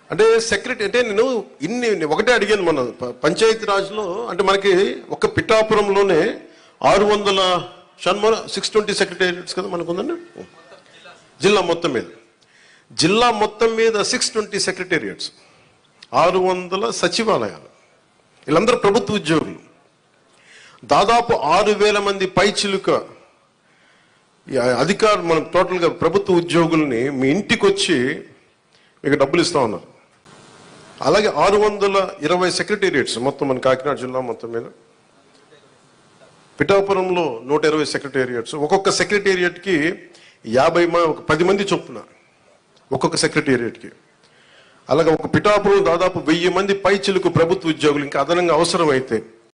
అంటే సెక్రటరీ అంటే నేను ఇన్ని ఒకటే అడిగాను మన ప- పంచాయతీ రాజ్లో అంటే మనకి ఒక పిఠాపురంలోనే ఆరు వందల షణ్మర సిక్స్ ట్వంటీ సెక్రటేరియట్స్ కదా మనకు ఉందండి జిల్లా మొత్తం మీద జిల్లా మొత్తం మీద సిక్స్ ట్వంటీ సెక్రటేరియట్స్ ఆరు వందల సచివాలయాలు వీళ్ళందరూ ప్రభుత్వ ఉద్యోగులు దాదాపు ఆరు వేల మంది పైచిలుక ఈ అధికారులు మనం టోటల్గా ప్రభుత్వ ఉద్యోగుల్ని మీ ఇంటికి వచ్చి మీకు డబ్బులు ఇస్తా ఉన్నారు అలాగే ఆరు వందల ఇరవై సెక్రటేరియట్స్ మొత్తం మన కాకినాడ జిల్లా మొత్తం మీద పిఠాపురంలో నూట ఇరవై సెక్రటేరియట్స్ ఒక్కొక్క సెక్రటేరియట్కి యాభై మ ఒక పది మంది చొప్పున ఒక్కొక్క సెక్రటేరియట్కి అలాగే ఒక పిఠాపురం దాదాపు వెయ్యి మంది పై చిలుకు ప్రభుత్వ ఉద్యోగులు ఇంకా అదనంగా అవసరమైతే